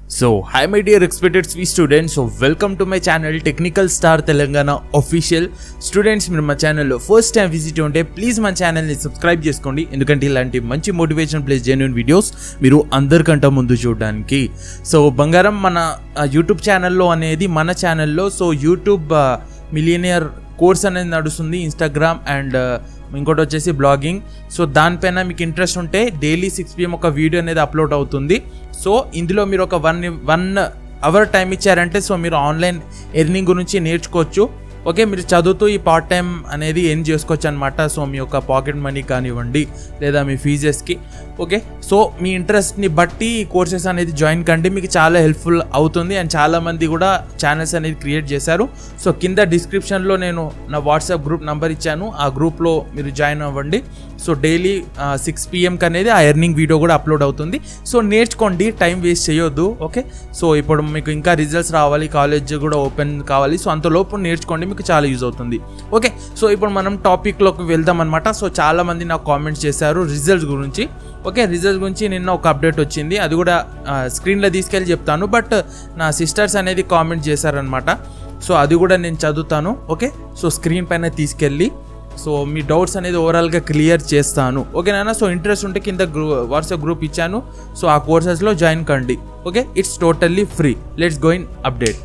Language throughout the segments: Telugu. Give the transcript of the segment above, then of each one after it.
so hi my dear expected స్వీ students so welcome to my channel technical star Telangana official students మీరు మా ఛానల్లో ఫస్ట్ టైం విజిట్ ఉంటే ప్లీజ్ మా ఛానల్ని సబ్స్క్రైబ్ చేసుకోండి ఎందుకంటే ఇలాంటి మంచి మోటివేషన్ ప్లస్ జెన్యున్ వీడియోస్ మీరు అందరికంటే ముందు చూడడానికి సో బంగారం మన యూట్యూబ్ ఛానల్లో అనేది మన ఛానల్లో సో యూట్యూబ్ మిలియనియర్ కోర్స్ అనేది నడుస్తుంది ఇన్స్టాగ్రామ్ అండ్ ఇంకోటి వచ్చేసి బ్లాగింగ్ సో దానిపైన మీకు ఇంట్రెస్ట్ ఉంటే డైలీ సిక్స్ పిఎం ఒక వీడియో అనేది అప్లోడ్ అవుతుంది సో ఇందులో మీరు ఒక వన్ వన్ అవర్ టైం ఇచ్చారంటే సో మీరు ఆన్లైన్ ఎర్నింగ్ గురించి నేర్చుకోవచ్చు ఓకే మీరు చదువుతూ ఈ పార్ట్ టైం అనేది ఏం చేసుకోవచ్చు అనమాట సో మీ యొక్క పాకెట్ మనీ కానివ్వండి లేదా మీ ఫీజెస్కి ఓకే సో మీ ఇంట్రెస్ట్ని బట్టి ఈ కోర్సెస్ అనేది జాయిన్ కండి మీకు చాలా హెల్ప్ఫుల్ అవుతుంది అండ్ చాలామంది కూడా ఛానల్స్ అనేది క్రియేట్ చేశారు సో కింద డిస్క్రిప్షన్లో నేను నా వాట్సాప్ గ్రూప్ నెంబర్ ఇచ్చాను ఆ గ్రూప్లో మీరు జాయిన్ అవ్వండి సో డైలీ సిక్స్ పిఎంకి అనేది ఆ ఎర్నింగ్ వీడియో కూడా అప్లోడ్ అవుతుంది సో నేర్చుకోండి టైం వేస్ట్ చేయొద్దు ఓకే సో ఇప్పుడు మీకు ఇంకా రిజల్ట్స్ రావాలి కాలేజ్ కూడా ఓపెన్ కావాలి సో అంతలోపు నేర్చుకోండి మీకు చాలా యూజ్ అవుతుంది ఓకే సో ఇప్పుడు మనం టాపిక్లోకి వెళ్దాం అనమాట సో చాలామంది నాకు కామెంట్స్ చేశారు రిజల్ట్స్ గురించి ఓకే రిజల్ట్స్ గురించి నిన్న ఒక అప్డేట్ వచ్చింది అది కూడా స్క్రీన్లో తీసుకెళ్ళి చెప్తాను బట్ నా సిస్టర్స్ అనేది కామెంట్ చేశారనమాట సో అది కూడా నేను చదువుతాను ఓకే సో స్క్రీన్ పైన తీసుకెళ్ళి సో మీ డౌట్స్ అనేది ఓవరాల్గా క్లియర్ చేస్తాను ఓకేనా సో ఇంట్రెస్ట్ ఉంటే కింద గ్రూ వాట్సాప్ గ్రూప్ ఇచ్చాను సో ఆ కోర్సెస్లో జాయిన్ కండి okay it's totally free let's going update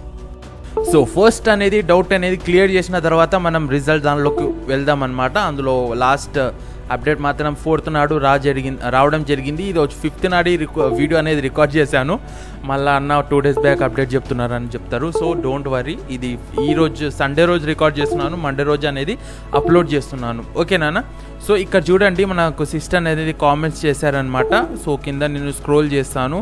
so first అనేది డౌట్ అనేది క్లియర్ చేసిన తర్వాత మనం రిజల్ట్ దానిలోకి వెళ్దాం అనమాట అందులో లాస్ట్ అప్డేట్ మాత్రం ఫోర్త్ నాడు రా జరిగింది రావడం జరిగింది ఇది వచ్చి ఫిఫ్త్ నాడు ఈ వీడియో అనేది రికార్డ్ చేశాను మళ్ళీ అన్న టూ డేస్ బ్యాక్ అప్డేట్ చెప్తున్నారని చెప్తారు సో డోంట్ వరీ ఇది ఈ రోజు సండే రోజు రికార్డ్ చేస్తున్నాను మండే రోజు అనేది అప్లోడ్ చేస్తున్నాను ఓకేనా సో ఇక్కడ చూడండి మనకు సిస్టర్ అనేది కామెంట్స్ చేశారనమాట సో కింద నేను స్క్రోల్ చేస్తాను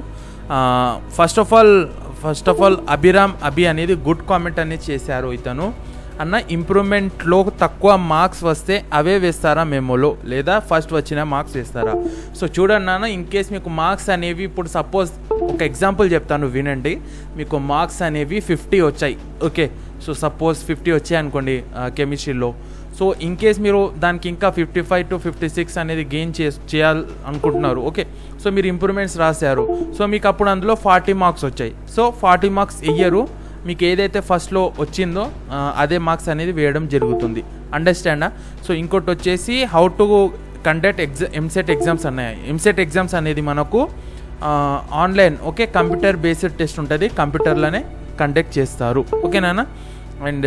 first of all first of all Abhiram Abhi అనేది గుడ్ కామెంట్ అనేది చేశారు ఇతను అన్న ఇంప్రూవ్మెంట్లో తక్కువ మార్క్స్ వస్తే అవే వేస్తారా మెమోలో లేదా ఫస్ట్ వచ్చిన మార్క్స్ వేస్తారా సో చూడండి నాన్న ఇన్ కేస్ మీకు మార్క్స్ అనేవి ఇప్పుడు సపోజ్ ఒక ఎగ్జాంపుల్ చెప్తాను వినండి మీకు మార్క్స్ అనేవి ఫిఫ్టీ వచ్చాయి ఓకే సో సపోజ్ ఫిఫ్టీ వచ్చాయి అనుకోండి కెమిస్ట్రీలో సో ఇన్ కేస్ మీరు దానికి ఇంకా fifty five to fifty six అనేది గెయిన్ చే చేయాలి అనుకుంటున్నారు ఓకే సో మీరు ఇంప్రూవ్మెంట్స్ రాశారు సో మీకు అప్పుడు అందులో ఫార్టీ మార్క్స్ వచ్చాయి సో ఫార్టీ మార్క్స్ ఇయ్యరు మీకు ఏదైతే ఫస్ట్లో వచ్చిందో అదే మార్క్స్ అనేది వేయడం జరుగుతుంది అండర్స్టాండా సో ఇంకోటి వచ్చేసి హౌ టు కండక్ట్ ఎగ్జా ఎంసెట్ ఎగ్జామ్స్ అన్నాయి ఎంసెట్ ఎగ్జామ్స్ అనేది మనకు online okay computer based test ఉంటుంది కంప్యూటర్లోనే కండక్ట్ చేస్తారు ఓకేనా అండ్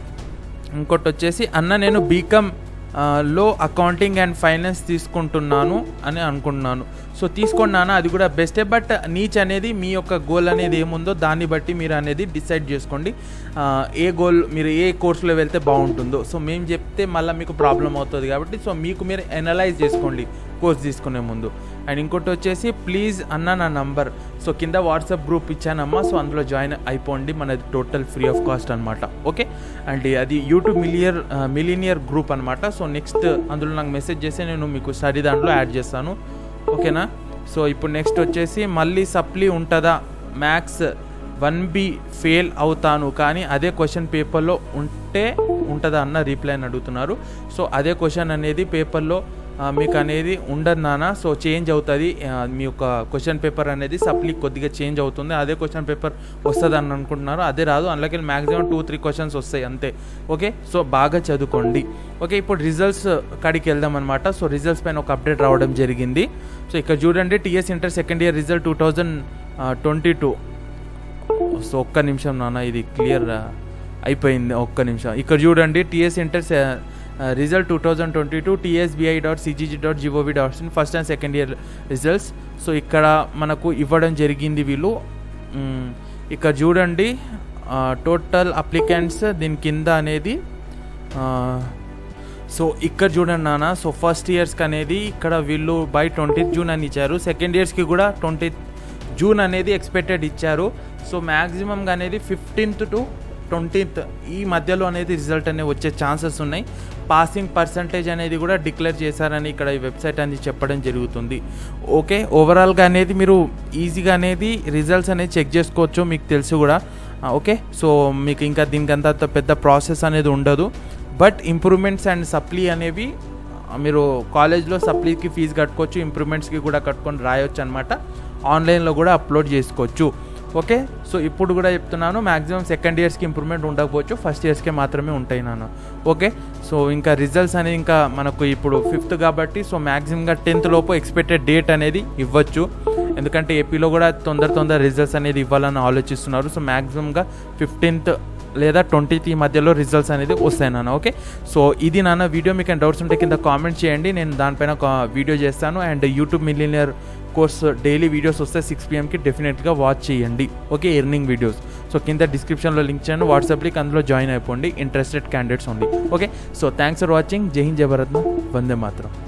ఇంకోటి వచ్చేసి అన్న నేను బీకామ్ లో అకౌంటింగ్ అండ్ ఫైనాన్స్ తీసుకుంటున్నాను అని అనుకుంటున్నాను సో తీసుకున్నాను అది కూడా బెస్టే బట్ నీచ్ అనేది మీ యొక్క గోల్ అనేది ఏముందో దాన్ని బట్టి మీరు అనేది డిసైడ్ చేసుకోండి ఏ గోల్ మీరు ఏ కోర్సులో వెళ్తే బాగుంటుందో సో మేము చెప్తే మళ్ళీ మీకు ప్రాబ్లం అవుతుంది కాబట్టి సో మీకు మీరు ఎనలైజ్ చేసుకోండి కోర్స్ తీసుకునే ముందు అండ్ ఇంకోటి వచ్చేసి ప్లీజ్ అన్న నా నంబర్ సో కింద వాట్సాప్ గ్రూప్ ఇచ్చానమ్మా సో అందులో జాయిన్ అయిపోండి మనది టోటల్ ఫ్రీ ఆఫ్ కాస్ట్ అనమాట ఓకే అండ్ అది యూట్యూబ్ మిలియర్ మిలీనియర్ గ్రూప్ అనమాట సో నెక్స్ట్ అందులో నాకు మెసేజ్ చేసి నేను మీకు స్టడీ దాంట్లో యాడ్ చేస్తాను ఓకేనా సో ఇప్పుడు నెక్స్ట్ వచ్చేసి మళ్ళీ సప్లీ ఉంటుందా మ్యాథ్స్ వన్ బి ఫెయిల్ అవుతాను కానీ అదే క్వశ్చన్ పేపర్లో ఉంటే ఉంటుందా అన్న రీప్లై అని అడుగుతున్నారు సో అదే క్వశ్చన్ అనేది పేపర్లో మీకు అనేది ఉండదు నాన్న సో చేంజ్ అవుతుంది మీ యొక్క క్వశ్చన్ పేపర్ అనేది సప్లీ కొద్దిగా చేంజ్ అవుతుంది అదే క్వశ్చన్ పేపర్ వస్తుంది అని అనుకుంటున్నారు అదే రాదు అందులోకి మ్యాక్సిమం టూ త్రీ క్వశ్చన్స్ వస్తాయి అంతే ఓకే సో బాగా చదువుకోండి ఓకే ఇప్పుడు రిజల్ట్స్ కాడికి వెళ్దాం అనమాట సో రిజల్ట్స్ పైన ఒక అప్డేట్ రావడం జరిగింది సో ఇక్కడ చూడండి TS inter second year result two thousand twenty two so ఒక్క నిమిషం నాన్న ఇది క్లియర్ అయిపోయింది ఒక్క నిమిషం ఇక్కడ చూడండి TS inter result two thousand twenty two TSBIE dot CGG dot GOV dot in first and second year results so ఇక్కడ మనకు ఇవ్వడం జరిగింది వీళ్ళు ఇక్కడ చూడండి టోటల్ అప్లికెంట్స్ దీని కింద అనేది సో ఇక్కడ చూడండి నాన్న సో ఫస్ట్ ఇయర్స్కి అనేది ఇక్కడ వీళ్ళు బై ట్వంటీ జూన్ అని ఇచ్చారు సెకండ్ ఇయర్స్కి కూడా ట్వంటీ జూన్ అనేది ఎక్స్పెక్టెడ్ ఇచ్చారు సో మ్యాక్సిమంగా అనేది ఫిఫ్టీన్త్ టు ట్వంటీన్త్ ఈ మధ్యలో అనేది రిజల్ట్ అనేది వచ్చే ఛాన్సెస్ ఉన్నాయి పాసింగ్ పర్సంటేజ్ అనేది కూడా డిక్లేర్ చేశారని ఇక్కడ ఈ వెబ్సైట్ అనేది చెప్పడం జరుగుతుంది ఓకే ఓవరాల్గా అనేది మీరు ఈజీగా అనేది రిజల్ట్స్ అనేది చెక్ చేసుకోవచ్చు మీకు తెలుసు కూడా ఓకే సో మీకు ఇంకా దీనికి అంత పెద్ద ప్రాసెస్ అనేది ఉండదు బట్ ఇంప్రూవ్మెంట్స్ అండ్ సప్లీ అనేవి మీరు కాలేజ్లో సప్లీకి ఫీజు కట్టుకోవచ్చు ఇంప్రూవ్మెంట్స్కి కూడా కట్టుకొని రాయొచ్చు అనమాట ఆన్లైన్లో కూడా అప్లోడ్ చేసుకోవచ్చు ఓకే సో ఇప్పుడు కూడా చెప్తున్నాను మ్యాక్సిమం సెకండ్ ఇయర్స్కి ఇంప్రూవ్మెంట్ ఉండకపోవచ్చు ఫస్ట్ ఇయర్స్కే మాత్రమే ఉంటాయి నాన్న ఓకే సో ఇంకా రిజల్ట్స్ అనేది ఇంకా మనకు ఇప్పుడు ఫిఫ్త్ కాబట్టి సో మ్యాక్సిమంగా టెన్త్ లోపు ఎక్స్పెక్టెడ్ డేట్ అనేది ఇవ్వచ్చు ఎందుకంటే ఏపీలో కూడా తొందర తొందర రిజల్ట్స్ అనేది ఇవ్వాలని ఆలోచిస్తున్నారు సో మ్యాక్సిమంగా ఫిఫ్టీన్త్ లేదా ట్వంటీత్ ఈ మధ్యలో రిజల్ట్స్ అనేది వస్తాయి నాన్న ఓకే సో ఇది నాన్న వీడియో మీకు డౌట్స్ ఉంటే కింద కామెంట్ చేయండి నేను దానిపైన ఒక వీడియో చేస్తాను and YouTube millionaire course daily videos వస్తే సిక్స్ పిఎంకి డెఫినెట్గా వాచ్ చేయండి ఓకే ఎర్నింగ్ వీడియోస్ సో కింద డిస్క్రిప్షన్లో లింక్ చేయండి వాట్సాప్ లింక్ అందులో జాయిన్ అయిపోండి interested candidates only okay so thanks for watching Jai Hind జయ భారత్ వందే మాత్రం